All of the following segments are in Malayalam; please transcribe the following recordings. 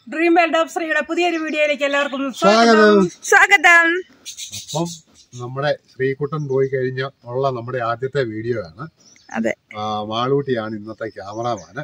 ഡ്രീം വേൾഡ് ഓഫ് ശ്രീയുടെ പുതിയൊരു വീഡിയോയിലേക്ക് എല്ലാവർക്കും സ്വാഗതം സ്വാഗതം അപ്പം നമ്മുടെ ശ്രീകുട്ടൻ പോയി കഴിഞ്ഞ ഉള്ള നമ്മുടെ ആദ്യത്തെ വീഡിയോ ആണ് അതെ ആ, മാളൂട്ടിയാണ് ഇന്നത്തെ ക്യാമറാമാന്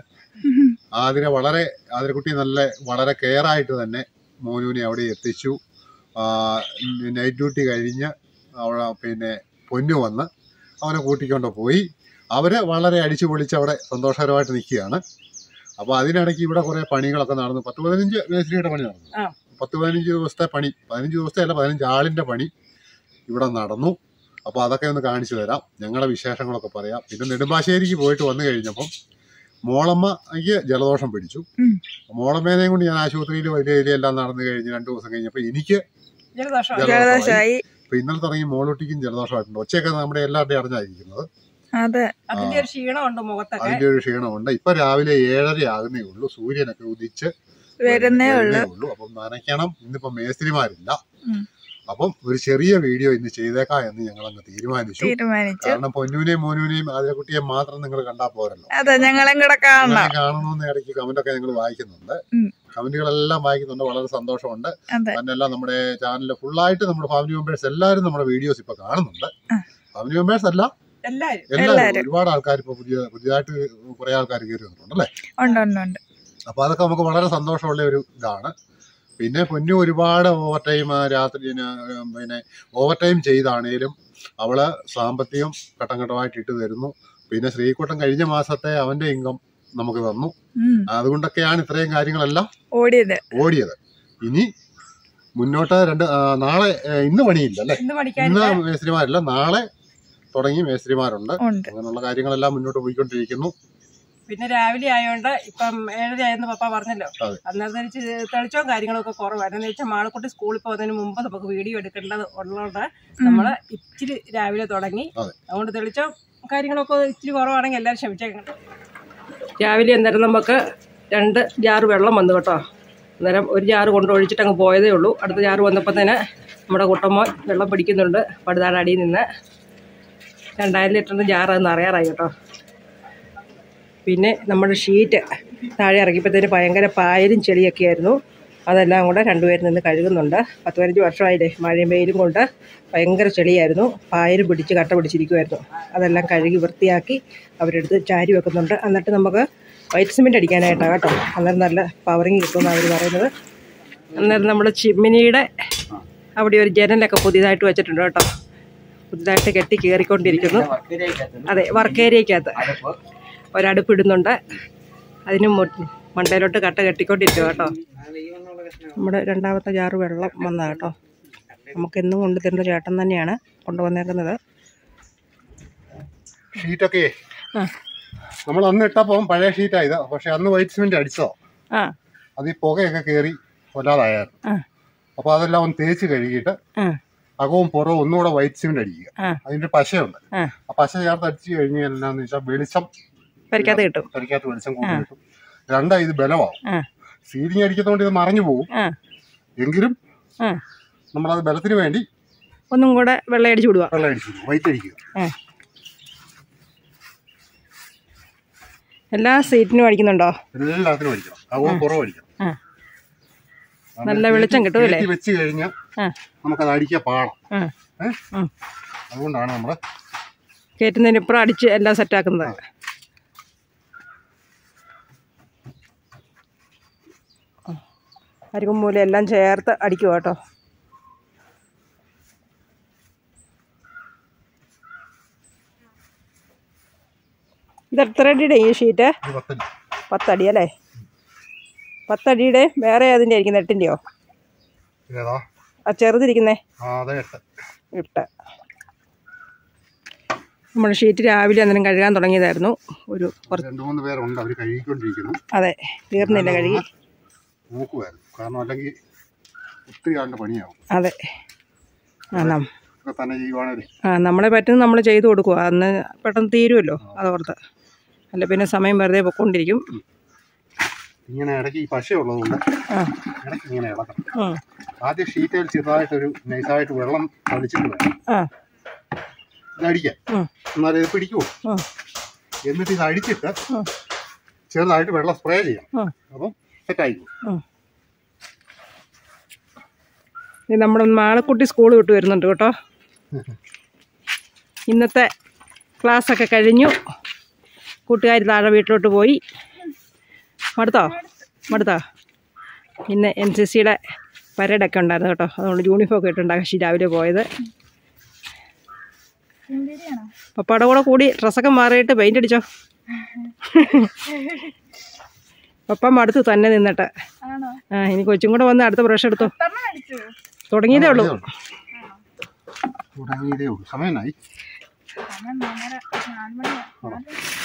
ആതിര വളരെ ആതിരക്കുട്ടി നല്ല വളരെ കെയർ ആയിട്ട് തന്നെ മോനുവിനെ അവിടെ എത്തിച്ചു ആ, നൈറ്റ് ഡ്യൂട്ടി കഴിഞ്ഞ് അവിടെ പിന്നെ പൊന്നു വന്ന് അവനെ കൂട്ടിക്കൊണ്ട് പോയി അവര് വളരെ അടിച്ചു പൊളിച്ച് അവിടെ സന്തോഷകരമായിട്ട് നിൽക്കുകയാണ് അപ്പോൾ അതിനിടയ്ക്ക് ഇവിടെ കുറേ പണികളൊക്കെ നടന്നു പത്ത് പതിനഞ്ച് മേസ്ത്രിയുടെ പണി നടന്നു ആ. പത്ത് പതിനഞ്ച് ദിവസത്തെ പണി പതിനഞ്ച് ദിവസത്തെ അല്ല പതിനഞ്ച് ആളിന്റെ പണി ഇവിടെ നടന്നു അപ്പോൾ അതൊക്കെ ഒന്ന് കാണിച്ചു തരാം ഞങ്ങളുടെ വിശേഷങ്ങളൊക്കെ പറയാം പിന്നെ നെടുമ്പാശ്ശേരിക്ക് പോയിട്ട് വന്നു കഴിഞ്ഞപ്പം മോളമ്മയ്ക്ക് ജലദോഷം പിടിച്ചു ഉം. മോളമ്മേനെയും കൊണ്ട് ഞാൻ ആശുപത്രിയിൽ വലിയ വലിയ എല്ലാം നടന്നു കഴിഞ്ഞ് രണ്ട് ദിവസം കഴിഞ്ഞപ്പോൾ എനിക്ക് ജലദോഷം ജലദോഷമായി ഇപ്പൊ ഇന്നലെ തുടങ്ങി മോളൂട്ടിക്കും ജലദോഷമായിട്ടുണ്ട് ഒച്ചയൊക്കെ നമ്മുടെ എല്ലാവരുടെയും അറിഞ്ഞായിരിക്കുന്നത് അതെ അതിന്റെ ഒരു ക്ഷീണമുണ്ട് മുഖത്തൊക്കെ അതിന്റെ ഒരു ക്ഷീണമുണ്ട് ഇപ്പൊ രാവിലെ ഏഴര ആകുന്നേ ഉള്ളൂ സൂര്യനൊക്കെ ഉദിച്ച് വരുന്നേ ഉള്ളു വരുന്നേ ഉള്ളൂ അപ്പം നനയ്ക്കണം ഇന്നിപ്പോ മേസ്ത്രിമാരില്ല ഉം. അപ്പം ഒരു ചെറിയ വീഡിയോ ഇന്ന് ചെയ്തേക്കാം എന്ന് ഞങ്ങൾ അങ്ങ് തീരുമാനിച്ചു തീരുമാനിച്ചു കാരണം പൊന്നൂനെയും മോനുവിനെയും ആതിരക്കുട്ടിയെ മാത്രം നിങ്ങൾ കണ്ടാൽ പോരല്ലോ അതെ ഞങ്ങളും കൂടെ കാണണം നിങ്ങളെ കാണണമെന്ന് ഇടയ്ക്ക് കമന്റ് ഒക്കെ ഞങ്ങൾ വായിക്കുന്നുണ്ട് ഉം. കമന്റുകളെല്ലാം വായിക്കുന്നുണ്ട് വളരെ സന്തോഷമുണ്ട് അതെ തന്നെയല്ല നമ്മുടെ ചാനലിൽ ഫുള്ളായിട്ട് നമ്മുടെ ഫാമിലി മെമ്പേഴ്സ് എല്ലാവരും നമ്മുടെ വീഡിയോസ് ഇപ്പൊ കാണുന്നുണ്ട് ആ. ഫാമിലി മെമ്പേഴ്സ് അല്ല എല്ലാരും എല്ലാവരും എല്ലാവരും. ഒരുപാട് ആൾക്കാർ ഇപ്പൊ പുതിയ പുതിയതായിട്ട് കുറെ ആൾക്കാർ കയറി വന്നിട്ടുണ്ട് അല്ലേ ഉണ്ട് ഉണ്ട് ഉണ്ട് അപ്പൊ അതൊക്കെ നമുക്ക് വളരെ സന്തോഷമുള്ള ഒരു ഇതാണ് പിന്നെ പൊന്നു ഒരുപാട് ഓവർ ടൈം രാത്രി പിന്നെ, ഉം, പിന്നെ ഓവർ ടൈം ചെയ്താണേലും അവള് സാമ്പത്തികം ഘട്ടം ഘട്ടമായിട്ട് ഇട്ട് തരുന്നു പിന്നെ ശ്രീകുട്ടൻ കഴിഞ്ഞ മാസത്തെ അവന്റെ ഇൻകം നമുക്ക് തന്നു ഉം. അതുകൊണ്ടൊക്കെയാണ് ഇത്രയും കാര്യങ്ങളെല്ലാം ഓടിയത് ഓടിയത് ഇനി മുന്നോട്ട് രണ്ട് ആ, നാളെ ഏ, ഇന്ന് പണിയില്ല അല്ലേ ഇന്ന് ഇന്ന് പഠിക്കാനില്ല മേസ്ത്രിമാരില്ല നാളെ തുടങ്ങി മേസ്ത്രിമാരുണ്ട് ഉണ്ട് അങ്ങനെയുള്ള കാര്യങ്ങളെല്ലാം മുന്നോട്ട് പോയിക്കൊണ്ടിരിക്കുന്നു പിന്നെ രാവിലെ ആയതുകൊണ്ട് ഇപ്പം ഏഴര ആയെന്ന് പപ്പ പറഞ്ഞല്ലോ അതെ. അന്നേരം ഇച്ചിരി തെളിച്ചവും കാര്യങ്ങളൊക്കെ കുറവായിരുന്നു എന്ന് വെച്ചാൽ മാളക്കുട്ടി സ്കൂളിൽ പോകുന്നതിന് മുമ്പ് നമുക്ക് വീഡിയോ എടുക്കേണ്ടത് ഉള്ളതുകൊണ്ട് നമ്മള് ഇച്ചിരി രാവിലെ തുടങ്ങി അതെ. അതുകൊണ്ട് തെളിച്ചവും കാര്യങ്ങളൊക്കെ ഇച്ചിരി കുറവാണെങ്കിൽ എല്ലാവരും ക്ഷമിച്ചേക്കണം രാവിലെ അന്നേരം നമുക്ക് രണ്ട് ജാറ് വെള്ളം വന്നു കേട്ടോ അന്നേരം ഒരു ജാറ് കൊണ്ട് ഒഴിച്ചിട്ട് അങ്ങ് പോയതേ ഉള്ളൂ അടുത്ത ജാറ് വന്നപ്പോൾ തന്നെ നമ്മുടെ കുട്ടമ്മോൻ വെള്ളം പിടിക്കുന്നുണ്ട് പടുതാട് അടിയിൽ നിന്ന് രണ്ടായിരം ലിറ്ററിൻ്റെ ജാറ് അത് നിറയാറായി കേട്ടോ പിന്നെ നമ്മുടെ ഷീറ്റ് താഴെ ഇറക്കിയപ്പോഴത്തേന് ഭയങ്കര പായലും ചെളിയൊക്കെ ആയിരുന്നു അതെല്ലാം കൂടെ രണ്ടുപേരും നിന്ന് കഴുകുന്നുണ്ട് പത്ത് പതിനഞ്ച് വർഷമായില്ലേ മഴയും വെയിലും കൊണ്ട് ഭയങ്കര ചെളിയായിരുന്നു പായലും പിടിച്ച് കട്ട പിടിച്ചിരിക്കുമായിരുന്നു അതെല്ലാം കഴുകി വൃത്തിയാക്കി അവരെടുത്ത് ചാരി വെക്കുന്നുണ്ട് എന്നിട്ട് നമുക്ക് വൈറ്റ് സിമെൻ്റ് അടിക്കാനായിട്ടാണ് കേട്ടോ അന്നേരം നല്ല പവറിങ് കിട്ടുമെന്നാണ് അവർ പറയുന്നത് അന്നേരം നമ്മൾ ചിമ്മിനിയുടെ അവിടെ ഒരു ജനലൊക്കെ പുതിയതായിട്ട് വെച്ചിട്ടുണ്ട് കേട്ടോ പുതിയതായിട്ട് കെട്ടി കയറിക്കൊണ്ടിരിക്കുന്നു അതെ വർക്ക് ഏരിയക്കകത്ത് ഒരടുപ്പ് ഇടുന്നുണ്ട് അതിന് മു- മണ്ടയിലോട്ട് കട്ട കെട്ടിക്കൊണ്ടിരിക്കുക കേട്ടോ നമ്മുടെ രണ്ടാമത്തെ ജാറ് വെള്ളം വന്ന കേട്ടോ നമുക്കെന്നും കൊണ്ടുതരുന്ന ചേട്ടൻ തന്നെയാണ് കൊണ്ടുവന്നേക്കുന്നത് ഷീറ്റൊക്കെ ആ. നമ്മൾ അന്ന് ഇട്ടപ്പം പഴയ ഷീറ്റാ ഇത് പക്ഷെ അന്ന് വൈറ്റ് സിമെന്റ് അടിച്ചോ ആ അത് ഈ പുകയൊക്കെ കയറി കൊല്ലാതായിരുന്നു ആ. അപ്പൊ അതെല്ലാം ഒന്ന് തേച്ച് കഴുകിയിട്ട് ആ അകവും പുറവും ഒന്നുകൂടെ വൈറ്റ് സിമെന്റ് അടിക്കുക ആ. അതിന്റെ പശയുണ്ട് ആ. ആ പശ ചേർത്ത് അടിച്ചു കഴിഞ്ഞാൽ എന്നാന്ന് വെച്ചാൽ വെളിച്ചം പരിക്കാത്ത കിട്ടും കരിക്കകത്ത് വെളിച്ചം കൂടി കിട്ടും രണ്ടാ ഇത് ബലമാവും ആ സീലിംഗ് അടിക്കുന്നതുകൊണ്ട് ഇത് മറഞ്ഞു പോകും ആ എങ്കിലും ആ നമ്മളത് ബലത്തിന് വേണ്ടി ഒന്നും കൂടെ വെള്ളം അടിച്ചു വിടുക വെള്ളം അടിച്ചു വൈറ്റ് അടിക്കുക ആ എല്ലാ സീറ്റിനും അടിക്കുന്നുണ്ടോ എല്ലാത്തിനും അടിക്കണം അകവും പുറവും അടിക്കണം ആ നല്ല വെളിച്ചം കിട്ടും അല്ലേ? കയറ്റി വെച്ച് കഴിഞ്ഞാൽ ആ നമുക്കത് അടിക്കാൻ പാടാം ആ ഏഹ് ഉം. അതുകൊണ്ടാണ് നമ്മൾ കയറ്റുന്നതിന് ഇപ്പുറം അടിച്ച് എല്ലാം സെറ്റാക്കുന്നത് അരികും മൂലം എല്ലാം ചേർത്ത് അടിക്കുക കേട്ടോ ഇത് എത്ര അടിയുടെ ഈ ഷീറ്റ് ഇത് പത്തടി പത്തടി അല്ലേ പത്തടിയുടെ വേറെ അതിൻ്റെ ആയിരിക്കും എട്ടിൻ്റെയോ ഏതാ ആ ചെറുതിരിക്കുന്നേ ആ അതെ എട്ട് ഇട്ട് നമ്മൾ ഷീറ്റ് രാവിലെ അന്നേരം കഴുകാൻ തുടങ്ങിയതായിരുന്നു ഒരു കുറച്ച് രണ്ട് മൂന്ന് പേരുണ്ട് അവർ കഴുകിക്കൊണ്ടിരിക്കുന്നു അതെ തീർന്നില്ല കഴുകി നോക്കുമായിരുന്നു കാരണം അല്ലെങ്കിൽ ഒത്തിരി ആളുടെ പണിയാവും അതെ ആ നം ഒക്കെ തന്നെ ചെയ്യുവാണെങ്കിൽ ആ നമ്മളെ പറ്റുന്ന നമ്മൾ ചെയ്തു കൊടുക്കുക അന്ന് പെട്ടെന്ന് തീരുമല്ലോ അതോർത്ത് അല്ല പിന്നെ സമയം വെറുതെ പൊക്കോണ്ടിരിക്കും ഇങ്ങനെ ഇടയ്ക്ക് ഈ പശയുള്ളതുകൊണ്ട് ആ ഇടയ്ക്ക് ഇങ്ങനെ ഇളക്കണം ഉം. ആദ്യം ഷീറ്റിൽ ചെറുതായിട്ടൊരു നൈസായിട്ട് വെള്ളം തളിച്ചിട്ട് വേണം ആ ഇത് അടിക്കാൻ ഉം. എന്നാലേ ഇത് പിടിക്കുമോ ഉം. എന്നിട്ട് ഇത് അടിച്ചിട്ട് ഉം. ചെറുതായിട്ട് വെള്ളം സ്പ്രേ ചെയ്യണം ഉം. അപ്പം സെറ്റായി പോകും ഉം. ഇത് നമ്മുടെ മാളക്കുട്ടി സ്കൂൾ വിട്ട് വരുന്നുണ്ട് കേട്ടോ ഇന്നത്തെ ക്ലാസ്സൊക്കെ കഴിഞ്ഞു കൂട്ടുകാർ താഴെ വീട്ടിലോട്ട് പോയി മടുത്തോ മടുത്തോ ഇന്ന് എൻ സി സിയുടെ പരേഡൊക്കെ ഉണ്ടായിരുന്നു കേട്ടോ അതുകൊണ്ട് യൂണിഫോം ഒക്കെ ഇട്ടുണ്ട് ആകാശി രാവിലെ പോയത് പപ്പാടെ കൂടെ കൂടി ഡ്രസ്സൊക്കെ മാറിയിട്ട് പെയിൻ്റ് അടിച്ചോ പപ്പ മടുത്തു തന്നെ നിന്നിട്ട് ആണോ ആ ഇനി കൊച്ചും കൂടെ വന്ന് അടുത്ത ബ്രഷ് എടുത്തു എത്രണ്ണം അടിച്ചു തുടങ്ങിയതേ ഉള്ളൂ തുടങ്ങിയതേ ഉള്ളൂ സമയമായി സമയം മൂന്നര നാല് മണിയാ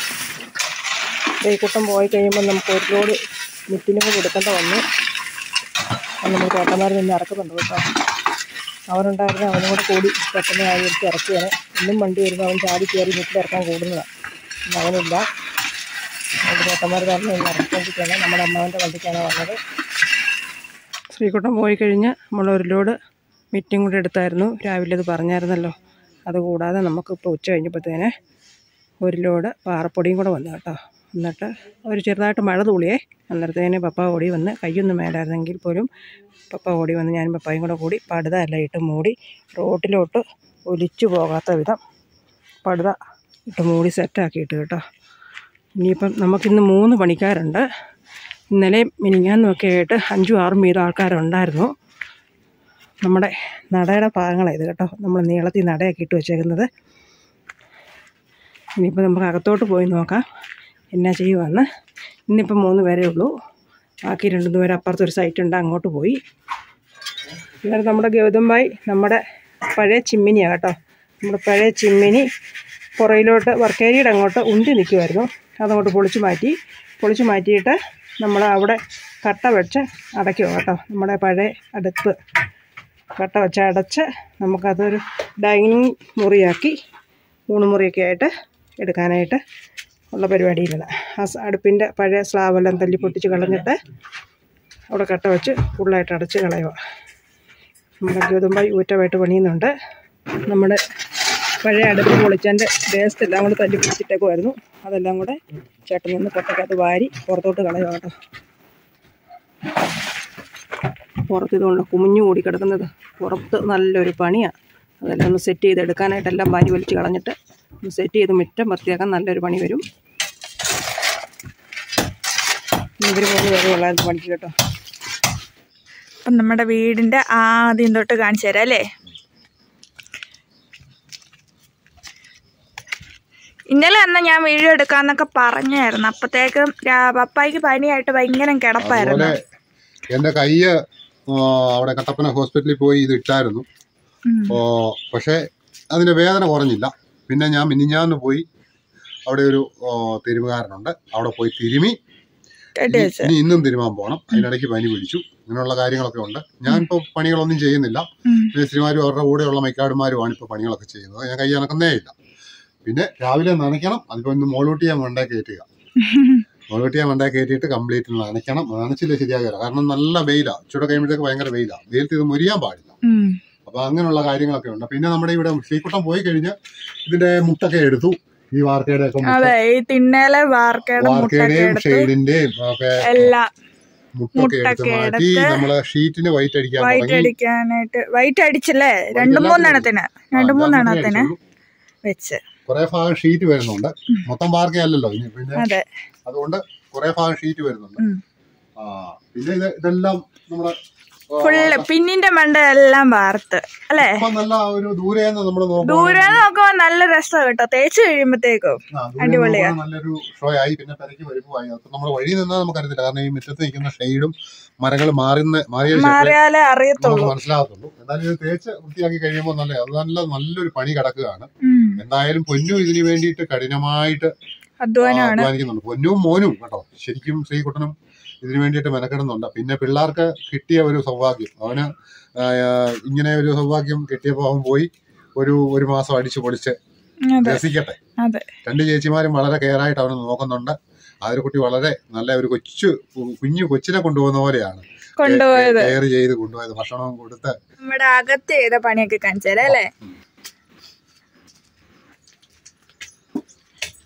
കൈക്കൂട്ടം പോയി കഴിയുമ്പോൾ നമുക്ക് ഒരു ലോഡ് മിറ്റിനും കൊടുക്കേണ്ട വന്നു അത് നമ്മൾ ചേട്ടന്മാർ നിന്ന് ഇറക്കുന്നുണ്ട് കേട്ടോ അവനുണ്ടായിരുന്ന അവനും കൂടെ കൂടി പെട്ടെന്ന് ആയിരിക്കും ഇറക്കിയാണ് ഇന്നും വണ്ടി വരുമ്പോൾ അവൻ ചാടി കയറി വീട്ടിൽ ഇറക്കാൻ കൂടുന്നതാണ് ഇന്ന് അവനില്ല അതുകൊണ്ട് ചേട്ടന്മാർ തന്നെ ഇന്ന് ഇറക്കിക്കൊണ്ടിരിക്കുകയാണ് നമ്മുടെ അമ്മാവൻ്റെ വണ്ടിക്കാണ് വന്നത് ശ്രീകുട്ടം പോയി കഴിഞ്ഞ് നമ്മൾ ഒരു ലോഡ് മീറ്റിംഗ് കൂടെ എടുത്തായിരുന്നു രാവിലെ അത് പറഞ്ഞായിരുന്നല്ലോ അതുകൂടാതെ നമുക്കിപ്പോൾ ഉച്ച കഴിഞ്ഞപ്പോഴത്തേനെ ഒരു ലോഡ് പാറപ്പൊടിയും കൂടെ വന്നു കേട്ടോ എന്നിട്ട് ഒരു ചെറുതായിട്ട് മഴ തൂളിയേ അന്നേരത്തേന് പപ്പ ഓടി വന്ന് കയ്യൊന്നും മേലായിരുന്നെങ്കിൽ പോലും പപ്പ ഓടി വന്ന് ഞാനും പപ്പായും കൂടെ കൂടി പടുത എല്ലാം ഇട്ട് മൂടി റോട്ടിലോട്ട് ഒലിച്ചു പോകാത്ത വിധം പടുത ഇട്ട് മൂടി സെറ്റാക്കിയിട്ട് കേട്ടോ ഇനിയിപ്പം നമുക്കിന്ന് മൂന്ന് പണിക്കാരുണ്ട് ഇന്നലെ മിനിങ്ങാന്നുമൊക്കെ ആയിട്ട് അഞ്ചും ആറും വീതം ആൾക്കാരുണ്ടായിരുന്നു നമ്മുടെ നടയുടെ ഭാഗങ്ങളാണ് ഇത് കേട്ടോ നമ്മൾ നീളത്തിൽ നടയൊക്കെ ഇട്ട് വെച്ചേക്കുന്നത് ഇനിയിപ്പോൾ നമുക്ക് അകത്തോട്ട് പോയി നോക്കാം എന്നാ ചെയ്യുവാന്ന് ഇന്നിപ്പം മൂന്ന് പേരേ ഉള്ളൂ ബാക്കി രണ്ട് മൂന്ന് പേര് അപ്പുറത്തൊരു സൈറ്റ് ഉണ്ട് അങ്ങോട്ട് പോയി ഇന്നലെ നമ്മുടെ ഗൗതംബായി നമ്മുടെ പഴയ ചിമ്മിനിയാണ് കേട്ടോ നമ്മുടെ പഴയ ചിമ്മിനി പുറയിലോട്ട് വർക്കേരിയുടെ അങ്ങോട്ട് ഉന്തി നിൽക്കുമായിരുന്നു അതങ്ങോട്ട് പൊളിച്ച് മാറ്റി പൊളിച്ച് മാറ്റിയിട്ട് നമ്മൾ അവിടെ കട്ട വെച്ച് അടയ്ക്കുക കേട്ടോ നമ്മുടെ പഴയ അടുപ്പ് കട്ട വെച്ച് അടച്ച് നമുക്കതൊരു ഡൈനിങ് മുറിയാക്കി ഊണുമുറിയൊക്കെ ആയിട്ട് എടുക്കാനായിട്ട് ഉള്ള പരിപാടിയിലാണ് ആ സ- അടുപ്പിൻ്റെ പഴയ സ്ലാവെല്ലാം തല്ലി പൊട്ടിച്ച് കളഞ്ഞിട്ട് അവിടെ കട്ട വെച്ച് ഫുള്ളായിട്ട് അടച്ച് കളയുക നമ്മുടെ ഗോതമ്പായി ഊറ്റമായിട്ട് പണിയുന്നുണ്ട് നമ്മുടെ പഴയ അടുപ്പ് പൊളിച്ചതിൻ്റെ വേസ്റ്റ് എല്ലാം കൂടെ തല്ലി പിടിച്ചിട്ടേക്കുമായിരുന്നു അതെല്ലാം കൂടെ ചേട്ടൻ നിന്ന് പൊട്ടക്കകത്ത് വാരി പുറത്തോട്ട് കളയുക കേട്ടോ പുറത്ത് ഇതുകൊണ്ട് കുമിഞ്ഞു കൂടി കിടക്കുന്നത് പുറത്ത് നല്ലൊരു പണിയാണ് അതെല്ലാം ഒന്ന് സെറ്റ് ചെയ്തെടുക്കാനായിട്ടെല്ലാം വാരി വലിച്ച് കളഞ്ഞിട്ട് ഒന്ന് സെറ്റ് ചെയ്ത് മുറ്റം വൃത്തിയാക്കാൻ നല്ലൊരു പണി വരും ഇവർ മൂന്ന് പേരും ഉള്ളായിരുന്നു പണിക്ക് കേട്ടോ അപ്പം നമ്മുടെ വീടിന്റെ ആദ്യം തൊട്ട് കാണിച്ചു തരാം അല്ലേ ഇന്നലെ അന്ന് ഞാൻ വീഡിയോ എടുക്കാന്നൊക്കെ പറഞ്ഞായിരുന്നു അപ്പത്തേക്കും രാ- പപ്പായ്ക്ക് പനിയായിട്ട് ഭയങ്കര കിടപ്പായിരുന്നു അതുപോലെ എന്റെ കയ്യ് ആ, അവിടെ കട്ടപ്പന ഹോസ്പിറ്റലിൽ പോയി ഇത് ഇട്ടായിരുന്നു ഉം. ഓ പക്ഷേ അതിന്റെ വേദന കുറഞ്ഞില്ല പിന്നെ ഞാൻ മിനിഞ്ഞാന്ന് പോയി അവിടെ ഒരു ഓ, തിരുമുകാരനുണ്ട് അവിടെ പോയി തിരുമി കെട്ടി ഇനി- വെച്ച് ഇനി ഇന്നും തിരുമാൻ പോകണം അതിനിടയ്ക്ക് പനി പിടിച്ചു ഇങ്ങനെയുള്ള കാര്യങ്ങളൊക്കെ ഉണ്ട് ഞാനിപ്പോൾ പണികളൊന്നും ചെയ്യുന്നില്ല ഉം. മേസ്ത്രിമാരും അവരുടെ കൂടെയുള്ള മൈക്കാടുമാരുമാണ് ഇപ്പോൾ പണികളൊക്കെ ചെയ്യുന്നത് ഞാൻ കൈ അനക്കുന്നേ ഇല്ല പിന്നെ രാവിലെ നനയ്ക്കണം അതിപ്പോൾ ഇന്ന് മോളൂട്ടി ഞാൻ മണ്ടേ കയറ്റുക മോളൂട്ടി ഞാൻ മണ്ടേ കയറ്റിയിട്ട് കംപ്ലീറ്റ് നനയ്ക്കണം നനച്ചില്ല ശരിയാകില്ല കാരണം നല്ല വെയിലാണ് ചൂട് കഴിയുമ്പോഴത്തേക്ക് ഭയങ്കര വെയിലാണ് വെയിലത്ത് ഇത് മുരിയാൻ പാടില്ല ഉം. അപ്പൊ അങ്ങനെയുള്ള കാര്യങ്ങളൊക്കെ ഉണ്ട് പിന്നെ നമ്മുടെ ഇവിടെ ശ്രീകുട്ടം പോയി കഴിഞ്ഞ് ഇതിന്റെ മുട്ടൊക്കെ എടുത്തു ഈ വാർക്കയുടെ ഒക്കെ മുട്ട അതെ ഈ തിന്നേലെ വാർക്കയുടെ മുട്ടൊക്കെ വാർക്കയുടെയും എടുത്ത് ഷെയ്ഡിന്റെയും ഒക്കെ എല്ലാം മുട്ടൊക്കെ എടുത്ത് മുട്ടൊക്കെ മാറ്റി എടുത്ത് നമ്മള് ഷീറ്റിന് വൈറ്റ് അടിക്കാൻ വൈറ്റ് തുടങ്ങി അടിക്കാനായിട്ട് വൈറ്റ് അടിച്ചല്ലേ രണ്ട് എല്ലാം മൂന്നെണ്ണത്തിന് രണ്ട് ആ, മൂന്നെണ്ണത്തിന് അടിച്ചുള്ളൂ. വെച്ച് കുറെ ഭാഗം ഷീറ്റ് വരുന്നുണ്ട് മൊത്തം വാർക്കയല്ലല്ലോ ഇനി പിന്നെ അതെ അതുകൊണ്ട് കുറെ ഭാഗം ഷീറ്റ് വരുന്നുണ്ട് ഉം. ആ പിന്നെ ഇത് ഇതെല്ലാം നമ്മുടെ ആ, ഫുള്ള് പിന്നിന്റെ മണ്ട എല്ലാം വാർത്ത് അല്ലേ ഇപ്പം നല്ല ഒരു ദൂരെന്ന് നമ്മൾ ദൂരെ നോക്കുമ്പോ നല്ല രസമാണ് കേട്ടോ തേച്ച് കഴിയുമ്പത്തേക്കും അടിപൊളിയാ. നല്ലൊരു ഷോ ആയി പിന്നെ പെരക്ക് വരുമ്പോയി അപ്പൊ നമ്മൾ വഴി നിന്നാൽ നമുക്കറിയത്തില്ല കാരണം ഈ മുറ്റത്ത് നിൽക്കുന്ന ഷെയ്ഡും മരങ്ങൾ മാറുന്ന മാറിയ ശേഷം മാറിയാലേ നമുക്ക് അറിയത്തുള്ളൂ മനസ്സിലാകത്തുള്ളൂ എന്നാലും ഇത് തേച്ച് വൃത്തിയാക്കി കഴിയുമ്പോൾ നല്ല അത് നല്ല നല്ലൊരു പണി കിടക്കുകയാണ് ഉം. എന്തായാലും പൊന്നു ഇതിനു വേണ്ടിയിട്ട് കഠിനമായിട്ട് അധ്വാനമാണ് അധ്വാനിക്കുന്നുണ്ട് പൊന്നും മോനും കേട്ടോ ശരിക്കും ശ്രീകുട്ടനും ഇതിനു വേണ്ടിയിട്ട് മെനക്കെടുന്നുണ്ട് പിന്നെ പിള്ളേർക്ക് കിട്ടിയ ഒരു സൗഭാഗ്യം അവന് ആ, ഇങ്ങനെ ഒരു സൗഭാഗ്യം കിട്ടിയപ്പോൾ അവൻ പോയി ഒരു ഒരു മാസം അടിച്ചു പൊളിച്ച് അതെ രസിക്കട്ടെ അതെ രണ്ട് ചേച്ചിമാരും വളരെ കെയർ ആയിട്ട് അവനെ നോക്കുന്നുണ്ട് ആതിരക്കുട്ടി വളരെ നല്ല ഒരു കൊച്ചു കുഞ്ഞു കൊച്ചിനെ കൊണ്ടുപോകുന്ന പോലെയാണ് കൊണ്ടുപോയത് കെയർ ചെയ്ത് കൊണ്ടുപോയത് ഭക്ഷണവും കൊടുത്ത് നമ്മുടെ അകത്ത് ചെയ്ത പണിയൊക്കെ കാണിച്ചു തരാം അല്ലേ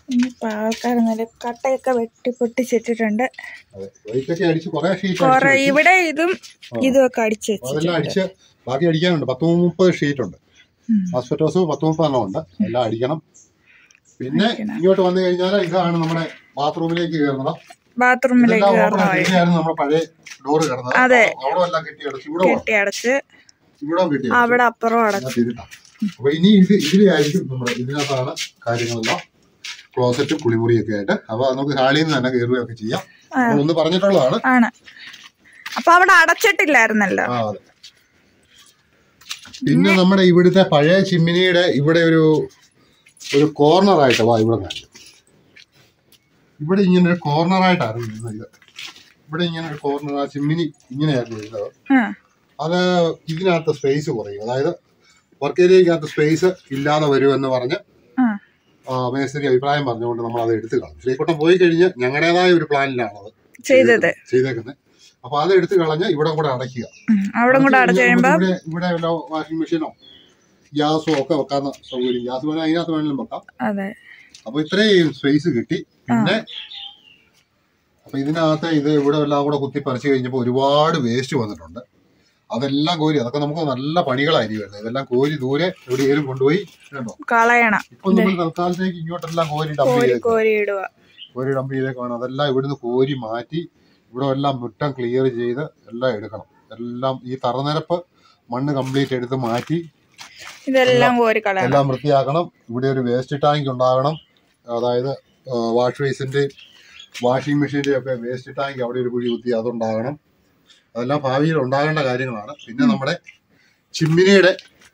ഇനിയിപ്പോൾ ആൾക്കാരൊന്നുമില്ല കട്ടയൊക്കെ വെട്ടി പൊട്ടിച്ചിട്ടിട്ടുണ്ട് അതെ വെയിറ്റൊക്കെ അടിച്ച് കുറെ ഷീറ്റ് കുറെ ഇവിടെ ഇതും ഇതും ഒക്കെ അടിച്ചു അതെല്ലാം വെച്ചിട്ടുണ്ട് അടിച്ച് ബാക്കി അടിക്കാനുണ്ട് പത്ത് മുപ്പത് ഷീറ്റ് ഉണ്ട് ഉം. ഹോസ്പിറ്റോസ് പത്ത് മുപ്പതെണ്ണം ഉണ്ട് എല്ലാം അടിക്കണം പിന്നെ അടിക്കണം. ഇങ്ങോട്ട് വന്നു കഴിഞ്ഞാൽ ഇതാണ് നമ്മുടെ ബാത്റൂമിലേക്ക് കയറുന്നത് ബാത്റൂമിലേക്ക് ഇതെല്ലാം കയറണ ഓപ്പൺ വഴി ആയിരുന്നു നമ്മുടെ പഴയ ഡോറ് കിടന്നത് അതെ. അവിടെ എല്ലാം കെട്ടി അടച്ചു ഇവിടെ വേണം. കെട്ടി അടച്ച് ഇവിടെ കെട്ടി അടച്ചു. അവിടെ അപ്പുറം അടച്ചു ഞാൻ തിരിട്ടാം അപ്പൊ ഇനി ഇത് ഇതിലായിരിക്കും നമ്മുടെ ഇതിനകത്താണ് കാര്യങ്ങളെല്ലാം ക്ലോസറ്റും കുളിമുറിയൊക്കെ ആയിട്ട് അപ്പൊ നമുക്ക് ഹാളിൽ നിന്ന് തന്നെ കയറുകയൊക്കെ ചെയ്യാം ആ. അപ്പൊ ഒന്ന് പറഞ്ഞിട്ടുള്ളതാണ് ആണ് അപ്പൊ അവിടെ അടച്ചിട്ടില്ലായിരുന്നല്ലോ ആ അതെ പിന്നെ നമ്മുടെ ഇവിടുത്തെ പഴയ ചിമ്മിനിയുടെ ഇവിടെ ഒരു ഒരു കോർണറായിട്ട് വാ ഇവിടെ കാണിക്കും ഇവിടെ ഇങ്ങനെ ഒരു കോർണറായിട്ടായിരുന്നു ഇരുന്നത് ഇത് ഇവിടെ ഇങ്ങനെ ഒരു കോർണർ ആ ചിമ്മിനി ഇങ്ങനെയായിരുന്നു ഇരുന്നത് ആ അത് ഇതിനകത്ത് സ്പേസ് കുറയും അതായത് വർക്ക് ഏരിയക്കകത്ത് സ്പേസ് ഇല്ലാതെ വരുമെന്ന് പറഞ്ഞ് ആ ആ, മേസ്തിരി അഭിപ്രായം പറഞ്ഞുകൊണ്ട് നമ്മൾ അത് എടുത്തു കളഞ്ഞു ശ്രീകുട്ടം പോയി കഴിഞ്ഞ് ഞങ്ങളുടേതായ ഒരു പ്ലാനിലാണ് അത് ചെയ്തത് ചെയ്തേക്കുന്നത് അപ്പൊ അത് എടുത്തു കളഞ്ഞ് ഇവിടെ കൂടെ അടയ്ക്കുക ഉം. അവിടെ കൂടെ അടച്ചു കഴിയുമ്പോ ഇവിടെ ഇവിടെ വല്ല വാഷിംഗ് മെഷീനോ ഗ്യാസോ ഒക്കെ വെക്കാവുന്ന സൗകര്യം ഗ്യാസ് വേണേൽ അതിനകത്ത് വേണമെങ്കിലും വെക്കാം അതെ അപ്പൊ ഇത്രയും സ്പേസ് കിട്ടി പിന്നെ അപ്പൊ ഇതിനകത്ത് ഇത് ഇവിടെ എല്ലാം കൂടെ കുത്തി പറിച്ചു കഴിഞ്ഞപ്പോൾ ഒരുപാട് വേസ്റ്റ് വന്നിട്ടുണ്ട് അതെല്ലാം കോരി അതൊക്കെ നമുക്ക് നല്ല പണികളായിരിക്കും വരുന്നത് ഇതെല്ലാം കോരി ദൂരെ എവിടെയെങ്കിലും കൊണ്ടുപോയി കണ്ടോ കളയണം ഇപ്പൊ നമ്മൾ തൽക്കാലത്തേക്ക് ഇങ്ങോട്ടെല്ലാം കോരി ഡംപ് കോരി ചെയ്തേക്കും കോരി ഇടുക കോരി ഡംപ് ചെയ്തേക്കാണ് അതെല്ലാം ഇവിടുന്ന് കോരി മാറ്റി ഇവിടെ എല്ലാം മുറ്റം ക്ലിയർ ചെയ്ത് എല്ലാം എടുക്കണം എല്ലാം ഈ തറനിരപ്പ് മണ്ണ് കംപ്ലീറ്റ് എടുത്ത് മാറ്റി ഇതെല്ലാം കോരി കളയണം എല്ലാം വൃത്തിയാക്കണം ഇവിടെ ഒരു വേസ്റ്റ് ടാങ്ക് ഉണ്ടാകണം അതായത് വാഷ് ബേസിന്റെ വാഷിംഗ് മെഷീന്റെ ഒക്കെ വേസ്റ്റ് ടാങ്ക് അവിടെ ഒരു കുഴി കുത്തി അതുണ്ടാകണം അതെല്ലാം ഭാവിയിൽ ഉണ്ടാകേണ്ട കാര്യങ്ങളാണ് പിന്നെ നമ്മുടെ ചിമ്മിനിയുടെ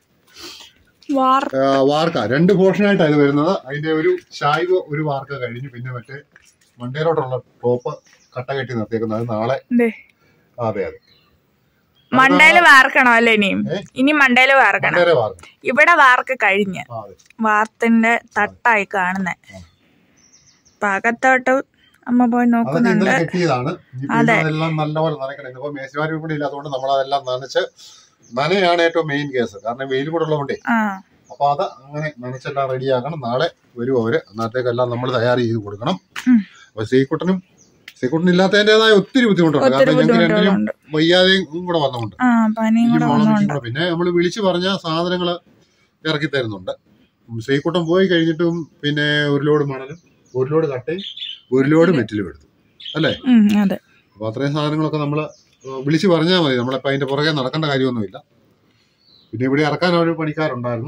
വാർ ആ, വാർക്ക രണ്ട് പോർഷനായിട്ടാണ് ഇത് വരുന്നത് അതിന്റെ ഒരു ശായ്വ് ഒരു വാർക്ക കഴിഞ്ഞു പിന്നെ മറ്റേ മണ്ടയിലോട്ടുള്ള ടോപ്പ് കട്ട കെട്ടി നിർത്തിയേക്കുന്നത് അത് നാളെ ദേ. ആ, അതെ അതെ മണ്ടയില് വാർക്കണോ അല്ലേ ഇനിയും ഏ? ഇനി മണ്ടയില് വാർക്കണം മണ്ടേരെ വാർക്ക ഇവിടെ വാർക്ക് കഴിഞ്ഞ് ആ അതെ വാർത്തിന്റെ തട്ടായി കാണുന്നേ അപ്പൊ അകത്തോട്ട് അമ്മ പോയി അതൊക്കെ നോക്കുന്നുണ്ട് ഇന്നലെ കെട്ടിയതാണ് ഇനി പിന്നെ അതെ. അതെല്ലാം നല്ലപോലെ നനയ്ക്കണം ഇന്നിപ്പോ മേശുമാരും കൂടി ഇല്ലാത്തതുകൊണ്ട് നമ്മൾ അതെല്ലാം നനച്ച് നനയാണ് ഏറ്റവും മെയിൻ കേസ് കാരണം വെയിൽ കൂടെ ഉള്ളതുകൊണ്ടേ ആ അപ്പൊ അത് അങ്ങനെ നനച്ചെല്ലാം റെഡിയാക്കണം നാളെ വരും അവര് അന്നത്തേക്കെല്ലാം നമ്മൾ തയ്യാർ ചെയ്ത് കൊടുക്കണം ഉം. അപ്പൊ ശ്രീകുട്ടനും ശ്രീകുട്ടൻ ഇല്ലാത്തതിന്റേതായ ഒത്തിരി ബുദ്ധിമുട്ടുണ്ട് ഒത്തിരി കാരണം ഞങ്ങൾക്ക് രണ്ടിനും ബുദ്ധിമുട്ടുകളുണ്ട് വയ്യാതെയും കൂടെ വന്നുകൊണ്ട് ആ പനിയും ഈ കൂടെ മുളകും വന്നോണ്ട് കൂടെ പിന്നെ നമ്മൾ വിളിച്ചു പറഞ്ഞ സാധനങ്ങൾ ഇറക്കി തരുന്നുണ്ട് ഉം, ശ്രീകുട്ടൻ പോയി കഴിഞ്ഞിട്ടും പിന്നെ ഒരു ലോഡ് മണലും ഒരു ലോഡ് കട്ടയും ഒരു ലോഡ് മെറ്റിലും എടുത്തു അല്ലേ ഉം, അതെ അപ്പൊ അത്രയും സാധനങ്ങളൊക്കെ നമ്മൾ വിളിച്ചു പറഞ്ഞാൽ മതി നമ്മളിപ്പോ അതിന്റെ പുറകെ നടക്കേണ്ട കാര്യമൊന്നുമില്ല പിന്നെ ഇവിടെ ഇറക്കാൻ ഒരു പണിക്കാരുണ്ടായിരുന്നു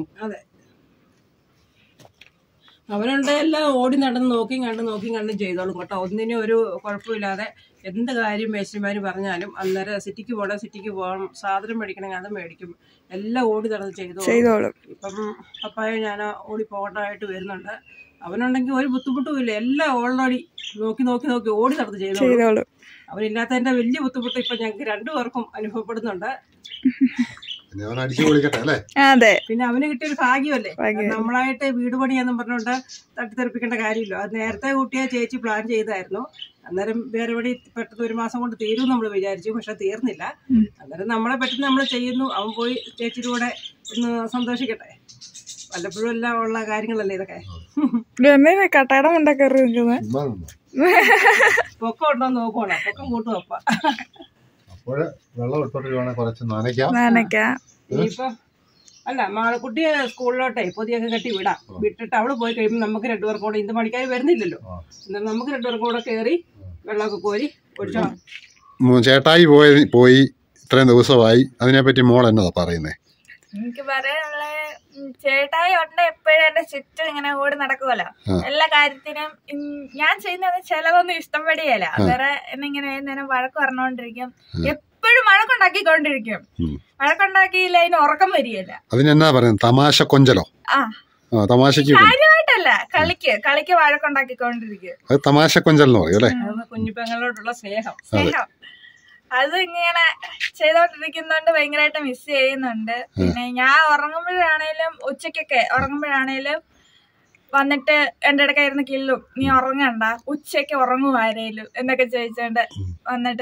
അവരുണ്ട് എല്ലാം ഓടി നടന്ന് നോക്കിയും കണ്ടും നോക്കിയും കണ്ടും ചെയ്തോളും കേട്ടോ ഒന്നിനും ഒരു കുഴപ്പമില്ലാതെ എന്ത് കാര്യം മേശന്മാർ പറഞ്ഞാലും അന്നേരം സിറ്റിക്ക് പോകണം സിറ്റിക്ക് പോകണം സാധനം മേടിക്കണമെങ്കിൽ അത് മേടിക്കും എല്ലാം ഓടി നടന്ന് ചെയ്തോളും ചെയ്തോളും ഇപ്പം പപ്പായ ഞാൻ ഓടി പോകേണ്ടതായിട്ട് വരുന്നുണ്ട് അവനുണ്ടെങ്കിൽ ഒരു ബുദ്ധിമുട്ടും ഇല്ല എല്ലാം ഓൾറെഡി നോക്കി നോക്കി നോക്കി ഓടി നടന്ന് ചെയ്തോളും ചെയ്തോളും അവനില്ലാത്തതിന്റെ വലിയ ബുദ്ധിമുട്ട് ഇപ്പൊ ഞങ്ങൾക്ക് രണ്ടുപേർക്കും അനുഭവപ്പെടുന്നുണ്ട് പിന്നെ അവൻ അടിച്ചു പൊളിക്കട്ടെ അല്ലേ അതെ പിന്നെ അവന് കിട്ടിയൊരു ഭാഗ്യമല്ലേ ഭാഗ്യം. നമ്മളായിട്ട് വീട് പണിയെന്നും പറഞ്ഞുകൊണ്ട് തട്ടിത്തെറിപ്പിക്കേണ്ട കാര്യമില്ല അത് നേരത്തെ കൂട്ടിയ ചേച്ചി പ്ലാൻ ചെയ്തായിരുന്നു അന്നേരം വേറെ വഴി പെട്ടെന്ന് ഒരു മാസം കൊണ്ട് തീരും നമ്മൾ വിചാരിച്ചു പക്ഷെ തീർന്നില്ല ഉം. അന്നേരം നമ്മളെ പെട്ടെന്ന് നമ്മൾ ചെയ്യുന്നു അവൻ പോയി ചേച്ചിയുടെ കൂടെ ഒന്ന് സന്തോഷിക്കട്ടെ വല്ലപ്പോഴും എല്ലാം ഉള്ള കാര്യങ്ങളല്ലേ ഇതൊക്കെ എന്തിനാ കട്ടയുടെ മുണ്ട കയറി നിൽക്കുന്നത് ചുമ്മാ നിന്നോ. പൊക്കം ഉണ്ടോ എന്ന് നോക്കുവാണ് പൊക്കം കൂട്ടും അപ്പ അപ്പോഴ് വെള്ളം ഇട്ടോട്ട് വേണേ കുറച്ച് നനയ്ക്കാം നനയ്ക്ക ഇനിയിപ്പം അല്ല മാളക്കുട്ടിയെ സ്കൂളിലോട്ടെ പൊതിയൊക്കെ കെട്ടി വിടാം വിട്ടിട്ട് അവള് പോയി കഴിയുമ്പോൾ നമുക്ക് രണ്ടുപേർക്കും കൂടെ ഇന്ന് പണിക്കാർ വരുന്നില്ലല്ലോ ആ. എന്നാൽ നമുക്ക് രണ്ടുപേർക്കും കൂടെ കയറി വെള്ളമൊക്കെ കോരി ഒഴിച്ചോ ഉം, ചേട്ടായി പോയി പോയി ഇത്രയും ദിവസമായി അതിനെപ്പറ്റി മോൾ എന്നതാ പറയുന്നേ എനിക്ക് പറയാനുള്ള ഉം, ചേട്ടായി ഉണ്ട് എപ്പോഴും എന്റെ ചുറ്റും ഇങ്ങനെ ഓടി നടക്കുമല്ലോ ആ. എല്ലാ കാര്യത്തിനും ഉം, ഞാൻ ചെയ്യുന്നത് ചിലതൊന്നും ഇഷ്ടപ്പെടിയല്ല വേറെ എന്നെ ഇങ്ങനെ ഏത് നേരം വഴക്ക് പറഞ്ഞോണ്ടിരിക്കും എപ്പോഴും വഴക്കുണ്ടാക്കിക്കൊണ്ടിരിക്കും ഉം. വഴക്കുണ്ടാക്കിയില്ല അതിന് ഉറക്കം വരികയില്ല അതിനെന്നാ പറയുന്നത് തമാശ കൊഞ്ചലോ ആ ആ തമാശക്ക് കൊഞ്ചൽ. കാര്യമായിട്ടല്ല കളിക്ക് കളിക്ക് വഴക്കുണ്ടാക്കിക്കൊണ്ടിരിക്കും അത് തമാശ കൊഞ്ചൽ എന്ന് പറയും അല്ലേ അതൊന്ന് കുഞ്ഞിപ്പെങ്ങളോടുള്ള സ്നേഹം സ്നേഹം അത് ഇങ്ങനെ ചെയ്തോണ്ടിരിക്കുന്നോണ്ട് ഭയങ്കരമായിട്ട് മിസ് ചെയ്യുന്നുണ്ട് പിന്നെ ഞാൻ ഉറങ്ങുമ്പോഴാണേലും ഉച്ചക്കൊക്കെ ഉറങ്ങുമ്പോഴാണേലും വന്നിട്ട് എന്റെ ഇടയ്ക്ക് ഇരുന്ന് കില്ലും നീ ഉറങ്ങണ്ട ഉച്ചയ്ക്ക് ഉറങ്ങുമാരേലും എന്നൊക്കെ ചോദിച്ചോണ്ട് വന്നിട്ട്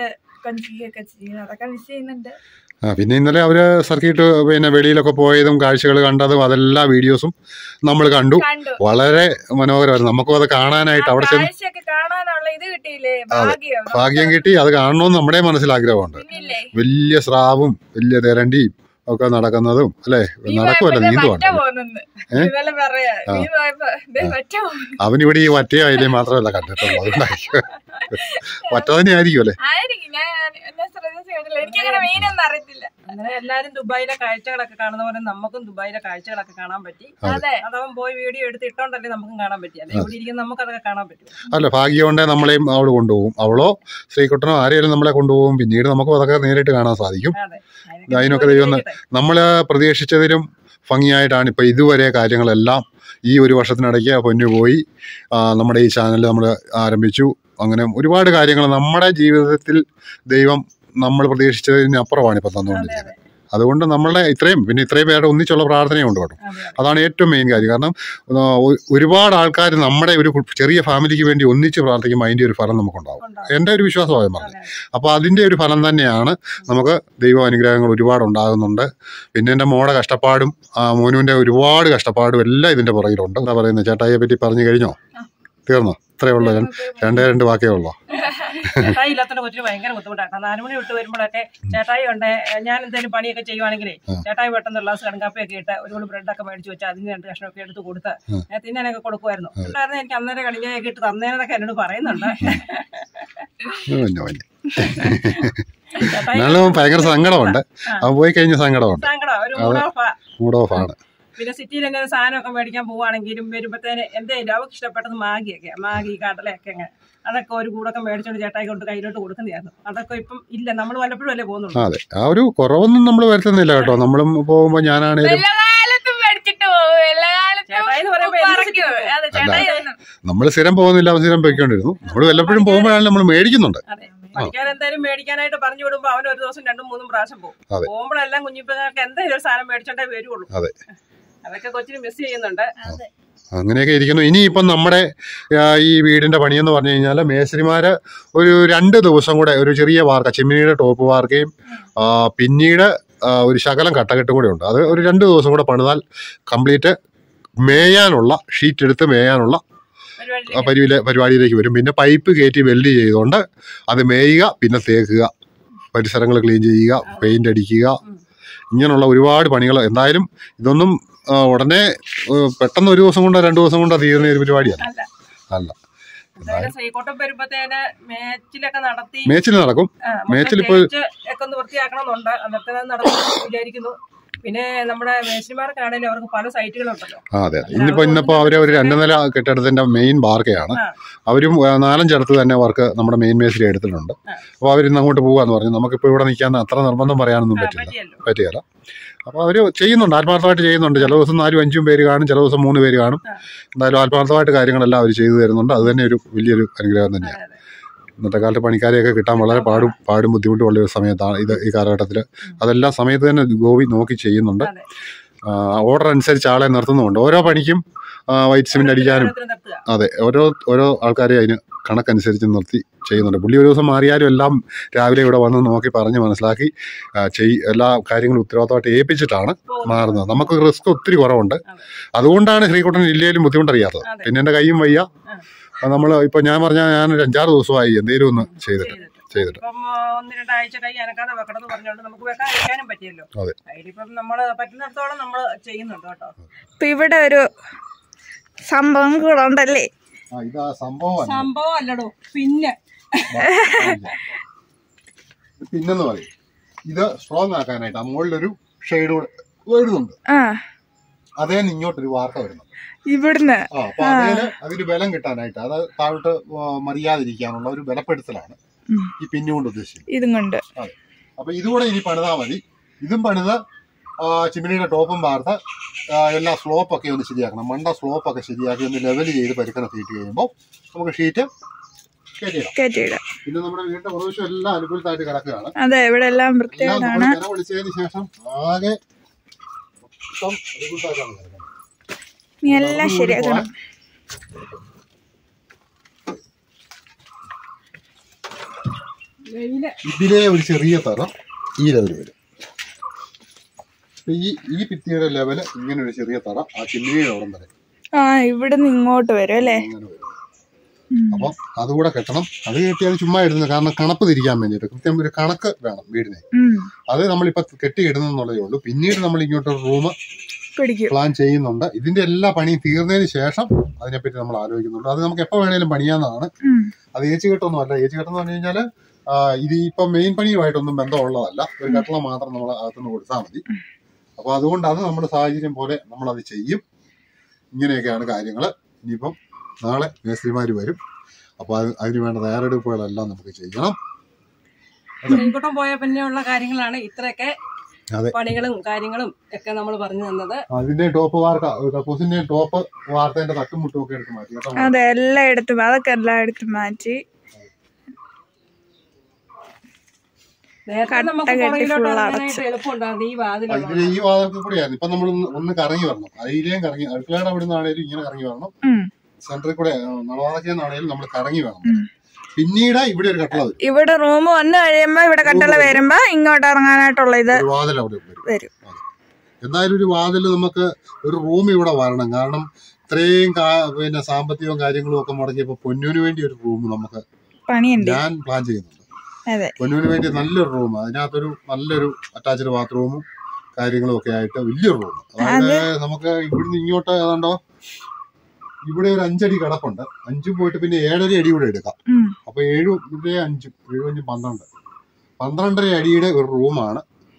കുക്കൻ ചെയ്യുകയൊക്കെ ചെയ്യും അതൊക്കെ മിസ് ചെയ്യുന്നുണ്ട് ആ പിന്നെ ഇന്നലെ അവര് സർക്കിട്ട് പിന്നെ വെളിയിലൊക്കെ പോയതും കാഴ്ചകൾ കണ്ടതും അതെല്ലാ വീഡിയോസും നമ്മൾ കണ്ടു കണ്ടു വളരെ മനോഹരമായിരുന്നു നമുക്കും അത് കാണാനായിട്ട് അവിടെ ചെന്ന് കാഴ്ചയൊക്കെ കാണാനുള്ള ഇത് കിട്ടിയില്ലേ ഭാഗ്യം ഭാഗ്യം കിട്ടി അത് കാണണമെന്ന് നമ്മുടെ മനസ്സിൽ ആഗ്രഹമുണ്ട് പിന്നില്ലേ വലിയ സ്രാവും വലിയ തെരണ്ടിയും ഒക്കെ നടക്കുന്നതും അല്ലേ നടക്കുമല്ല നീന്തുവാണ് പോകുന്നെന്ന് ഇന്നലെ പറയാ നീ പോയപ്പോ ദേ ഒറ്റ പോകുന്നു അവനിവിടെ ഈ വറ്റയോ അതിലേ മാത്രമല്ല കണ്ടിട്ടുള്ളൂ അതുകൊണ്ടായിരിക്കും വറ്റ തന്നെ ആയിരിക്കും അല്ലേ ആയിരിക്കും ഞാൻ എന്നെ ശ്രദ്ധിച്ചു കേട്ടില്ല എനിക്കങ്ങനെ മീനൊന്നും അറിയത്തില്ല അങ്ങനെ എല്ലാരും ദുബായിലെ കാഴ്ചകളൊക്കെ കാണുന്ന പോലെ നമുക്കും ദുബായിലെ കാഴ്ചകളൊക്കെ കാണാൻ പറ്റി അതെ അതവൻ പോയി വീഡിയോ എടുത്ത് ഇട്ടോണ്ടല്ലേ നമുക്കും കാണാൻ പറ്റി അല്ലെ ഇവിടെ ഇരിക്കുന്ന നമുക്കതൊക്കെ കാണാൻ പറ്റും അല്ല ഭാഗ്യം കൊണ്ടേ നമ്മളെയും അവൾ കൊണ്ടുപോകും അവളോ ശ്രീകുട്ടനോ ആരെയും നമ്മളെ കൊണ്ടുപോകും പിന്നീട് നമുക്കും അതൊക്കെ നേരിട്ട് കാണാൻ സാധിക്കും അതെ അതിനൊക്കെ ദൈവം ന- നമ്മൾ പ്രതീക്ഷിച്ചതിലും ഭംഗിയായിട്ടാണ് ഇപ്പോൾ ഇതുവരെ കാര്യങ്ങളെല്ലാം ഈ ഒരു വർഷത്തിനിടയ്ക്ക് പൊന്നു പോയി ആ, നമ്മുടെ ഈ ചാനൽ നമ്മൾ ആരംഭിച്ചു അങ്ങനെ ഒരുപാട് കാര്യങ്ങൾ നമ്മുടെ ജീവിതത്തിൽ ദൈവം നമ്മൾ പ്രതീക്ഷിച്ചതിന് അപ്പുറമാണ് ഇപ്പോൾ തന്നുകൊണ്ടിരിക്കുന്നത് അതുകൊണ്ട് നമ്മളുടെ ഇത്രയും പിന്നെ ഇത്രയും പേരുടെ ഒന്നിച്ചുള്ള പ്രാർത്ഥനയുണ്ട് കേട്ടോ അതെ അതാണ് ഏറ്റവും മെയിൻ കാര്യം കാരണം ആ, ഒ- ഒരുപാട് ആൾക്കാർ നമ്മുടെ ഒരു കു- ചെറിയ ഫാമിലിക്ക് വേണ്ടി ഒന്നിച്ച് പ്രാർത്ഥിക്കുമ്പോൾ അതിൻ്റെ ഒരു ഫലം നമുക്കുണ്ടാവും ഉണ്ടാവും. എൻ്റെ ഒരു വിശ്വാസമായി പറഞ്ഞത് അതെ. അപ്പോൾ അതിൻ്റെ ഒരു ഫലം തന്നെയാണ് നമുക്ക് ദൈവ അനുഗ്രഹങ്ങൾ ഒരുപാട് ഉണ്ടാകുന്നുണ്ട് പിന്നെ എൻ്റെ മോടെ കഷ്ടപ്പാടും ആ മോനുവിൻ്റെ ഒരുപാട് കഷ്ടപ്പാടും എല്ലാം ഇതിൻ്റെ പുറകിലുണ്ട് എന്താ പറയുന്നത് ചേട്ടായിയെ പറ്റി പറഞ്ഞു കഴിഞ്ഞോ തീർന്നോ ഇത്രയേ ഉള്ളൂ രണ്ട് രണ്ടേ രണ്ട് വാക്കേ ഉള്ളൂ ചേട്ടായി ഇല്ലാത്തതിന്റെ കൊച്ചിന് ഭയങ്കര ബുദ്ധിമുട്ടാണ് നാലുമണി വിട്ട് വരുമ്പോഴൊക്കെ ചേട്ടായി ഉണ്ട് ഞാൻ എന്തെങ്കിലും പണിയൊക്കെ ചെയ്യുവാണെങ്കിലേ ചേട്ടായി പെട്ടെന്ന് ഗ്ലാസ് കടങ്കാപ്പിയൊക്കെ ഇട്ട് ഒരു കൂടി ബ്രെഡൊക്കെ മേടിച്ച് വെച്ച് അതിന് രണ്ട് കഷ്ണമൊക്കെ എടുത്ത് കൊടുത്ത് ഞാൻ തിന്നാനൊക്കെ കൊടുക്കുമായിരുന്നു ഉണ്ടായിരുന്നു എനിക്ക് അന്നേരം കണിഞ്ഞൊക്കെ ഇട്ട് തന്നേന്നൊക്കെ എന്നോട് പറയുന്നുണ്ട് പിന്നെ പിന്നെ ചേട്ടായി എന്നാലും ഭയങ്കര സങ്കടമുണ്ട് അവൻ പോയി കഴിഞ്ഞ സങ്കടമുണ്ട് സങ്കടം ഒരു മൂഡ് ഓഫാ മൂഡ് ഓഫ് ആണ് പിന്നെ സിറ്റിയിൽ എങ്ങനെ സാധനമൊക്കെ മേടിക്കാൻ പോവുകയാണെങ്കിലും വരുമ്പോഴത്തേന് എന്തേലും അവർക്ക് ഇഷ്ടപ്പെട്ടത് മാഗിയൊക്കെ മാഗി കടലയൊക്കെ അങ്ങനെ അതൊക്കെ ഒരു കൂടൊക്കെ മേടിച്ചോണ്ട് ചേട്ടായി കൊണ്ട് കയ്യിലോട്ട് കൊടുക്കുന്നതായിരുന്നു അതൊക്കെ ഇപ്പം ഇല്ല നമ്മൾ വല്ലപ്പോഴും അല്ലേ പോകുന്നുള്ളൂ അതെ ആ ഒരു കുറവൊന്നും നമ്മൾ വരുത്തുന്നില്ല കേട്ടോ നമ്മളും പോകുമ്പോൾ ഞാനാണേലും എല്ലാ കാലത്തും മേടിച്ചിട്ട് പോകും എല്ലാ ചേട്ടായി എന്ന് പറയുമ്പോ കാലത്തും എന്ത് പറക്കും അതെ ചേട്ടായി ഒന്നും നമ്മൾ സ്ഥിരം പോകുന്നില്ല അവൻ സ്ഥിരം പോയിക്കൊണ്ടിരുന്നു നമ്മൾ വല്ലപ്പോഴും പോകുമ്പോഴാണ് നമ്മൾ മേടിക്കുന്നുണ്ട് അതെ പഠിക്കാൻ എന്തായാലും മേടിക്കാനായിട്ട് പറഞ്ഞു വിടുമ്പോ അവൻ ഒരു ദിവസം രണ്ടും മൂന്നും പ്രാവശ്യം പോകും അതെ. പോകുമ്പോഴെല്ലാം കുഞ്ഞിപ്പിങ്ങൾക്ക് എന്തെങ്കിലും ഒരു സാധനം മേടിച്ചോണ്ടേ വരുള്ളൂ അതെ. അതൊക്കെ കൊച്ചിന് മിസ് ചെയ്യുന്നുണ്ട് അതെ അങ്ങനെയൊക്കെ ഇരിക്കുന്നു ഇനിയിപ്പം നമ്മുടെ ആ, ഈ വീടിന്റെ പണിയെന്ന് പറഞ്ഞു കഴിഞ്ഞാൽ മേസ്ത്രിമാര് ഒരു രണ്ട് ദിവസം കൂടെ ഒരു ചെറിയ വാർക്ക ചിമ്മിനിയുടെ ടോപ്പ് വാർക്കയും ആ, പിന്നീട് ആ, ഒരു ശകലം കട്ടകെട്ടും കൂടെ ഉണ്ട് അത് ഒരു രണ്ട് ദിവസം കൂടെ പണിതാൽ കംപ്ലീറ്റ് മേയാനുള്ള ഷീറ്റ് എടുത്ത് മേയാനുള്ള പരിപാടി ആ പരിവിലെ പരിപാടിയിലേക്ക് വരും പിന്നെ പൈപ്പ് കയറ്റി വെൽഡ് ചെയ്തുകൊണ്ട് അത് മേയുക പിന്നെ തേക്കുക പരിസരങ്ങൾ ക്ലീൻ ചെയ്യുക പെയിന്റ് അടിക്കുക ഇങ്ങനെയുള്ള ഒരുപാട് പണികൾ എന്തായാലും ഇതൊന്നും ആ, ഉടനെ ഏ, പെട്ടെന്ന് ഒരു ദിവസം കൊണ്ടോ രണ്ട് ദിവസം കൊണ്ടോ തീരുന്ന ഒരു പരിപാടിയല്ല അല്ല അല്ല എന്തായാലും ശ്രീകോട്ടം വരുമ്പത്തേന് മേച്ചിലൊക്കെ നടത്തി മേച്ചിൽ നടക്കും ആ, മൊത്തം മേച്ചിലിപ്പോൾ- തേച്ച് ഒക്കെ ഒന്ന് വൃത്തിയാക്കണമെന്നുണ്ട് അന്നത്തെ നടന്നു വിചാരിക്കുന്നു പിന്നെ നമ്മുടെ മേശിമാർക്കാണെങ്കിലും അവർക്ക് പല സൈറ്റുകളുണ്ടല്ലോ ആ അതെ അതെ ഇന്നിപ്പോ ഇന്നിപ്പോ അവര് ഒരു രണ്ട് നില കെട്ടിടത്തിന്റെ മെയിൻ ബാർക്കയാണ് ആ. അവരും ആ, നാലഞ്ചിടത്ത് തന്നെ വർക്ക് നമ്മുടെ മെയിൻ മേസിൽ എടുത്തിട്ടുണ്ട് അപ്പോൾ അവരിന്ന് അങ്ങോട്ട് പോകാന്ന് പറഞ്ഞു നമുക്കിപ്പോൾ ഇവിടെ നിൽക്കാൻ അത്ര നിർബന്ധം പറയാനൊന്നും ആ, പറ്റില്ല പറ്റിയല്ലോ പറ്റുകയില്ല അപ്പോൾ അവർ ചെയ്യുന്നുണ്ട് ആത്മാർത്ഥമായിട്ട് ചെയ്യുന്നുണ്ട് ചില ദിവസം നാലും അഞ്ചും പേര് കാണും ചില ദിവസം മൂന്ന് പേര് കാണും ആ. എന്തായാലും ആത്മാർത്ഥമായിട്ട് കാര്യങ്ങളെല്ലാം അവർ ചെയ്തു തരുന്നുണ്ട് അത് തന്നെ ഒരു വലിയൊരു അനുഗ്രഹം തന്നെയാണ് അതെ, അതെ. ഇന്നത്തെ കാലത്ത് പണിക്കാരെയൊക്കെ കിട്ടാൻ വളരെ പാടും പാടും ബുദ്ധിമുട്ടും ഉള്ള ഒരു സമയത്താണ് ഇത് ഈ കാലഘട്ടത്തിൽ അതെല്ലാം സമയത്ത് തന്നെ ഗോപി നോക്കി ചെയ്യുന്നുണ്ട് അതെ. ഓർഡർ അനുസരിച്ച് ആളെ നിർത്തുന്നുമുണ്ട് ഓരോ പണിക്കും വൈറ്റ് സിമെന്റ് അടിക്കാനും ഓരോരുത്തരും നിർത്തുക. അതെ ഓരോ ഓരോ ആൾക്കാരെ അതിന് കണക്കനുസരിച്ച് നിർത്തി ചെയ്യുന്നുണ്ട് പുള്ളി ഒരു ദിവസം മാറിയാലും എല്ലാം രാവിലെ ഇവിടെ വന്ന് നോക്കി പറഞ്ഞ് മനസ്സിലാക്കി ആ, ചെയ് എല്ലാ കാര്യങ്ങളും ഉത്തരവാദിത്തമായിട്ട് ഏൽപ്പിച്ചിട്ടാണ് മാറുന്നത് നമുക്ക് റിസ്ക് ഒത്തിരി കുറവുണ്ട് അതെ. അതുകൊണ്ടാണ് ശ്രീകുട്ടൻ ജില്ലയിലും ബുദ്ധിമുട്ടറിയാത്തത് അതെ. പിന്നെ എൻ്റെ കൈയും വയ്യ ആ. നമ്മൾ ഇപ്പോൾ ഞാൻ പറഞ്ഞാൽ ഞാൻ ഒരു അഞ്ചാറ് ദിവസമായി എന്തെങ്കിലും ഒന്ന് ചെയ്തിട്ട് ചെയ്തിട്ട്. ചെയ്തിട്ട് ഇപ്പം ആ, ഒന്ന് രണ്ടാഴ്ച കൈ അനക്കാതെ വെക്കണമെന്ന് പറഞ്ഞുകൊണ്ട് നമുക്ക് വെക്കാൻ അയക്കാനും പറ്റിയല്ലോ അതെ. അതിലിപ്പം നമ്മള് പറ്റുന്നിടത്തോളം നമ്മൾ ചെയ്യുന്നുണ്ട് കേട്ടോ ഇപ്പൊ ഇവിടെ ഒരു സംഭവം കൂടെ ഉണ്ടല്ലേ ആ ഇതാ സംഭവം സംഭവം അല്ലടോ പിന്നെ പിന്നെന്ന് പറയും ഇത് സ്ട്രോങ് ആക്കാനായിട്ട് ആ മുകളിലൊരു ഷെയ്ഡ് കൂടെ വരുന്നുണ്ട് ആ അതേ ഇങ്ങോട്ടൊരു വാർത്ത വരുന്നുണ്ട് ഇവിടുന്ന് ആ അപ്പൊ അതിന് അതിന് ബലം കിട്ടാനായിട്ട് അത് താഴോട്ട് ആ, മറിയാതിരിക്കാനുള്ള ഒരു ബലപ്പെടുത്തലാണ് ഉം. ഈ പിന്നുകൊണ്ട് ഉദ്ദേശിക്കുന്നത് ഇതും കൊണ്ട് അതെ അപ്പൊ ഇതുകൂടെ ഇനി പണിതാ മതി ഇതും പണിത് ആ, ചിമ്മിനിയുടെ ടോപ്പും വാർത്ത് ആ, എല്ലാ സ്ലോപ്പൊക്കെ ഒന്ന് ശരിയാക്കണം മണ്ട സ്ലോപ്പൊക്കെ ശരിയാക്കി ഒന്ന് ലെവൽ ചെയ്ത് പരുക്കനൊക്കെ ഇട്ട് കഴിയുമ്പോൾ നമുക്ക് ഷീറ്റ് കയറ്റിയിടാം കയറ്റിയിടാം പിന്നെ നമ്മുടെ വീടിന്റെ പ്രദേശം എല്ലാം അനുകൂലത്തായിട്ട് കിടക്കുകയാണ് അതെ ഇവിടെ എല്ലാം എല്ലാം വൃത്തികേടാണ് നമ്മൾ ജന വിളിച്ചതിന് ശേഷം ആകെ മൊത്തം അനുകൂലത്തായിട്ടാണ് കിടക്കുന്നത് നീ എല്ലാം ശരിയാക്കണം വെയില് ഇതിലെ ഒരു ചെറിയ തറ ഈ ലെവൽ വരും അപ്പൊ ഈ ഈ ഭിത്തിയുടെ ലെവല് ഇങ്ങനെ ഒരു ചെറിയ തറ ആ ചിമ്മിനിയുടെ അവിടം വരെ ആ ഇവിടുന്ന് ഇങ്ങോട്ട് വരും അല്ലേ അങ്ങനെ വരും അപ്പം അതുകൂടെ കെട്ടണം അത് കെട്ടിയാൽ ചുമ്മാ ഇടുന്നത് കാരണം കണപ്പ് തിരിക്കാൻ വേണ്ടിയിട്ട് കൃത്യം ഒരു കണക്ക് വേണം വീടിന് ഉം. അത് നമ്മളിപ്പോ കെട്ടി ഇടുന്നുള്ളതേ ഉള്ളൂ പിന്നീട് നമ്മൾ ഇങ്ങോട്ട് റൂം പിടിക്കും പ്ലാൻ ചെയ്യുന്നുണ്ട് ഇതിന്റെ എല്ലാ പണിയും തീർന്നതിന് ശേഷം അതിനെപ്പറ്റി നമ്മൾ ആലോചിക്കുന്നുണ്ട് അത് നമുക്ക് എപ്പോൾ വേണേലും പണിയാവുന്നതാണ് ഉം. അത് ഏച്ചി കെട്ടൊന്നും അല്ല ഏച്ചി കെട്ടെന്ന് പറഞ്ഞു കഴിഞ്ഞാൽ ഇത് ഇപ്പൊ മെയിൻ പണിയുമായിട്ടൊന്നും ബന്ധമുള്ളതല്ല ഒരു കട്ടള മാത്രം നമ്മൾ അകത്തുനിന്ന് കൊടുത്താൽ മതി അപ്പൊ അതുകൊണ്ട് അത് നമ്മുടെ സാഹചര്യം പോലെ നമ്മൾ അത് ചെയ്യും ഇങ്ങനെയൊക്കെയാണ് കാര്യങ്ങൾ ഇനിയിപ്പം നാളെ മേസ്ത്രിമാർ വരും അപ്പൊ അത് അതിന് വേണ്ട തയ്യാറെടുപ്പുകളെല്ലാം നമുക്ക് ചെയ്യണം ശ്രീകുട്ടം പോയ പിന്നെയുള്ള കാര്യങ്ങളാണ് ഇത്രയൊക്കെ അതെ. പണികളും കാര്യങ്ങളും ഒക്കെ നമ്മൾ പറഞ്ഞു തന്നത് അതിന്റെ ടോപ്പ് വാർക്ക കക്കൂസിന്റെ ടോപ്പ് വാർത്തേന്റെ തട്ടും മുട്ടും ഒക്കെ എടുത്ത് മാറ്റി കേട്ടോ അതെ എല്ലാം എടുത്ത് അതൊക്കെ എല്ലാം എടുത്ത് മാറ്റി നേരത്തെ കട്ട നമുക്ക് കെട്ടി പുറകിലോട്ട് full ഇറങ്ങാനായിട്ട് അടച്ച്. എളുപ്പമുണ്ടായിരുന്നു ഈ ആ, വാതിലുള്ള ഇതില് ഈ വാതിൽക്ക് കൂടിയായിരുന്നു ഇപ്പൊ നമ്മൾ ഒന്ന് കറങ്ങി വരണം അതിലേയും കറങ്ങി അടുക്കളയുടെ അവിടെ നിന്നാണേലും ഇങ്ങനെ കറങ്ങി വരണം ഉം. സെന്ററിൽ കൂടെ നടവാതക്കെന്നാണേലും നമ്മൾ കറങ്ങി വേണം പിന്നീട് ഇവിടെ ഒരു കട്ടള വരും ഇവിടെ റൂം വന്നു കഴിയുമ്പോ ഇവിടെ കട്ടള വരുമ്പോ ഇങ്ങോട്ട് ഇറങ്ങാനായിട്ടുള്ള ഇത് ഒരു വാതിൽ അവിടെ വരും വരും എന്തായാലും ഒരു വാതിൽ നമുക്ക് ഒരു റൂം ഇവിടെ വരണം കാരണം ഇത്രയും കാ- പിന്നെ സാമ്പത്തികവും കാര്യങ്ങളും ഒക്കെ മുടങ്ങിയപ്പോ പൊന്നൂന് വേണ്ടി ഒരു റൂം നമുക്ക് പണിയുണ്ട് ഞാൻ പ്ലാൻ ചെയ്യുന്നുണ്ട് അതെ പൊന്നൂന് വേണ്ടി നല്ലൊരു റൂം അതിനകത്തൊരു നല്ലൊരു അറ്റാച്ച്ഡ് ബാത്റൂമും കാര്യങ്ങളും ഒക്കെ ആയിട്ട് വലിയൊരു റൂം അതായത് നമുക്ക് ഇവിടുന്ന് ഇങ്ങോട്ട് ഏതാണ്ടോ ഇവിടെ ഒരു അഞ്ചടി കിടപ്പുണ്ട് അഞ്ചും പോയിട്ട് പിന്നെ ഏഴര അടി കൂടെ എടുക്കാം ഉം. അപ്പൊ ഏഴും ഇവിടെ അഞ്ചും ഏഴും അഞ്ചും പന്ത്രണ്ട് പന്ത്രണ്ടര അടിയുടെ ഒരു റൂമാണ്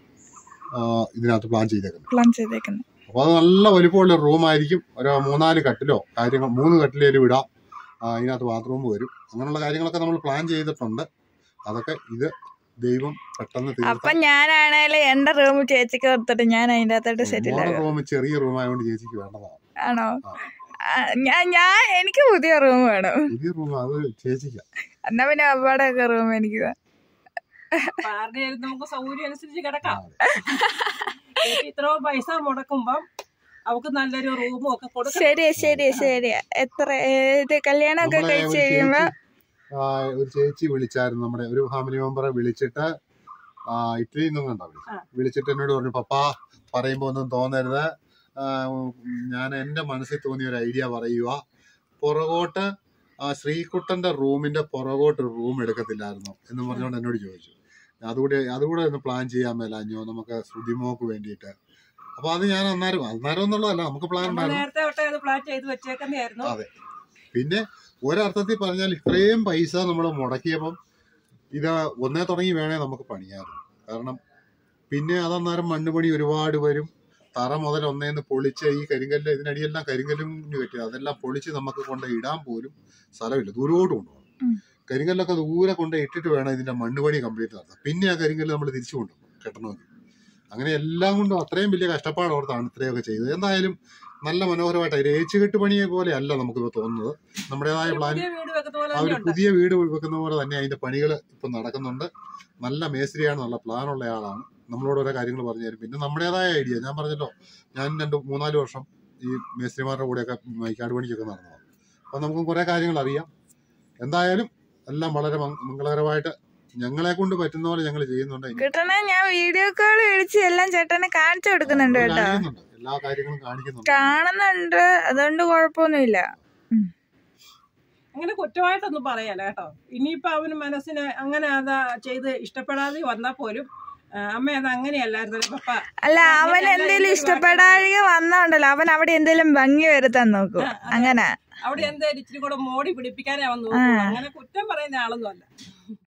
ഇതിനകത്ത് പ്ലാൻ ചെയ്തേക്കുന്നത് പ്ലാൻ ചെയ്തേക്കുന്നത് അപ്പൊ അത് നല്ല വലിപ്പമുള്ള റൂമായിരിക്കും ഒരു മൂന്നാല് കട്ടിലോ കാര്യങ്ങൾ മൂന്ന് കട്ടിലേലും ഇടാം ആ, അതിനകത്ത് ബാത്റൂം വരും അങ്ങനെയുള്ള കാര്യങ്ങളൊക്കെ നമ്മൾ പ്ലാൻ ചെയ്തിട്ടുണ്ട് അതൊക്കെ ഇത് ദൈവം പെട്ടെന്ന് അപ്പൊ ഞാനാണേലും എന്റെ റൂം ചേച്ചിക്ക് കൊടുത്തിട്ട് ഞാൻ അതിന്റെ അകത്തോട്ട് സെറ്റിൽ ആകും റൂം ചെറിയ റൂമായതുകൊണ്ട് ചേച്ചിക്ക് വേണ്ടതാണ് ആണോ ആ. ആ, ഞാൻ ഞാൻ എനിക്ക് പുതിയ റൂം വേണം പുതിയ റൂം അത് ചേച്ചിക്ക എന്നാ പിന്നെ അവിടെ ഒക്കെ റൂം എനിക്ക് വേണം. അപ്പൊ ആരുടെയായാലും നമുക്ക് സൗകര്യം അനുസരിച്ച് കിടക്കാം ചേച്ചി ഇത്രയും പൈസ മുടക്കുമ്പം അവക്ക് നല്ലൊരു റൂമും ഒക്കെ കൊടുക്കണം ശരിയാ ശരിയാ ശരിയാ എത്ര ഇത് കല്യാണമൊക്കെ നമ്മളെ കഴിച്ച് ഒരു കഴിയുമ്പോ ചേച്ചി, ആ, ഒരു ചേച്ചി വിളിച്ചായിരുന്നു നമ്മുടെ ഒരു ഫാമിലി മെമ്പറെ വിളിച്ചിട്ട് ആ, ഇറ്റലിയിൽ നിന്നും കണ്ടോ വിളിച്ചത്? ആ. വിളിച്ചിട്ട് എന്നോട് പറഞ്ഞു പപ്പാ പറയുമ്പോ ഒന്നും തോന്നരുത് ആ, ഞാൻ എന്റെ മനസ്സിൽ തോന്നിയ ഒരു ഐഡിയ പറയുക പുറകോട്ട് ആ ശ്രീകുട്ടന്റെ റൂമിന്റെ പുറകോട്ട് ഒരു റൂം എടുക്കത്തില്ലായിരുന്നോ എന്ന് പറഞ്ഞുകൊണ്ട് എന്നോട് ചോദിച്ചു അതുകൂടെ അതുകൂടെ ഒന്ന് പ്ലാൻ ചെയ്യാൻ മേലാഞ്ഞോ നമുക്ക് ശ്രുതിമോക്ക് വേണ്ടിയിട്ട് അപ്പൊ അത് ഞാൻ അന്നേരം അന്നേരം എന്നുള്ളതല്ല നമുക്ക് പ്ലാൻ നമ്മൾ ഉണ്ടായിരുന്നു നേരത്തെ തൊട്ടേ അത് പ്ലാൻ ചെയ്ത് വെച്ചേക്കുന്നതായിരുന്നു അതെ പിന്നെ ഒരർത്ഥത്തിൽ പറഞ്ഞാൽ ഇത്രയും പൈസ നമ്മൾ മുടക്കിയപ്പം ഇത് ഒന്നേ തുടങ്ങി വേണേ നമുക്ക് പണിയാറുണ്ട് കാരണം പിന്നെ അതന്നേരം മണ്ണുപണി ഒരുപാട് വരും തറ മുതൽ ഒന്നേന്ന് പൊളിച്ച് ഈ കരിങ്കല്ല് ഇതിനടിയെല്ലാം കരിങ്കല്ലും കെട്ടി അതെല്ലാം പൊളിച്ച് നമുക്ക് കൊണ്ട് ഇടാൻ പോലും സ്ഥലമില്ല ദൂരോട്ട് കൊണ്ടുപോകണം ഉം. കരിങ്കല്ലൊക്കെ ദൂരെ കൊണ്ട് ഇട്ടിട്ട് വേണം ഇതിന്റെ മണ്ണുപണി കംപ്ലീറ്റ് നടത്താൻ പിന്നെ ആ കരിങ്കല്ല് നമ്മൾ തിരിച്ചു കൊണ്ടുപോകും കെട്ടണമെങ്കിൽ അങ്ങനെ എല്ലാം കൊണ്ടും അത്രയും വലിയ കഷ്ടപ്പാട് ഓർത്താണ് ഇത്രയൊക്കെ ചെയ്തത് എന്തായാലും നല്ല മനോഹരമായിട്ട് ഒരു ഏച്ചുകെട്ട് പണിയെ പോലെ അല്ല നമുക്കിപ്പോൾ തോന്നുന്നത് നമ്മുടേതായ പ്ലാൻ പുതിയ വീട് വെക്കുന്ന പോലെ ആ ഒരു തന്നെയുണ്ട് പുതിയ വീട് വെക്കുന്ന പോലെ തന്നെ അതിന്റെ പണികൾ ഇപ്പം നടക്കുന്നുണ്ട് നല്ല മേസ്ത്രിയാണ് നല്ല പ്ലാൻ ഉള്ള ആളാണ് നമ്മളോട് ഓരോ കാര്യങ്ങൾ പറഞ്ഞു തരും പിന്നെ നമ്മുടേതായ ഐഡിയ ഞാൻ പറഞ്ഞല്ലോ ഞാൻ രണ്ട് മൂന്നാല് വർഷം ഈ മേസ്ത്രിമാരുടെ കൂടെയൊക്കെ മൈക്കാട് പണിക്കൊക്കെ നടന്നതാണ് അപ്പം നമുക്ക് കുറെ കാര്യങ്ങൾ അറിയാം എന്തായാലും എല്ലാം വളരെ മംഗ- മംഗളകരമായിട്ട് ഞങ്ങളെ കൊണ്ട് പറ്റുന്ന പോലെ ഞങ്ങൾ ചെയ്യുന്നുണ്ട് ഇനി കിട്ടണേ ഞാൻ വീഡിയോ കോൾ വിളിച്ച് എല്ലാം ചേട്ടനെ കാണിച്ചു കൊടുക്കുന്നുണ്ട് കേട്ടോ കാണിക്കുന്നുണ്ട് എല്ലാ കാര്യങ്ങളും കാണിക്കുന്നുണ്ട് കാണുന്നുണ്ട് അതുകൊണ്ട് കുഴപ്പമൊന്നുമില്ല അങ്ങനെ കുറ്റമായിട്ടൊന്നും പറയല കേട്ടോ ഇനിയിപ്പോ അവന് മനസ്സിന് അങ്ങനെ അതാ ചെയ്ത് ഇഷ്ടപ്പെടാതെ വന്നാൽ പോലും ആ, അമ്മ അത് അങ്ങനെയല്ലായിരുന്നല്ലോ പപ്പ അല്ല ആ, അവൻ അങ്ങനെ എന്തേലും ഒരു ഇഷ്ടപ്പെടാഴിക വന്നോണ്ടല്ലോ അവൻ അവിടെ എന്തേലും ഭംഗി വരുത്താൻ നോക്കും ആ, അതെ. അങ്ങനെ അവിടെ എന്താ ഇച്ചിരി കൂടെ മോടി പിടിപ്പിക്കാനേ അവൻ നോക്കൂ ആ. അങ്ങനെ കുറ്റം പറയുന്ന ആളൊന്നും അല്ല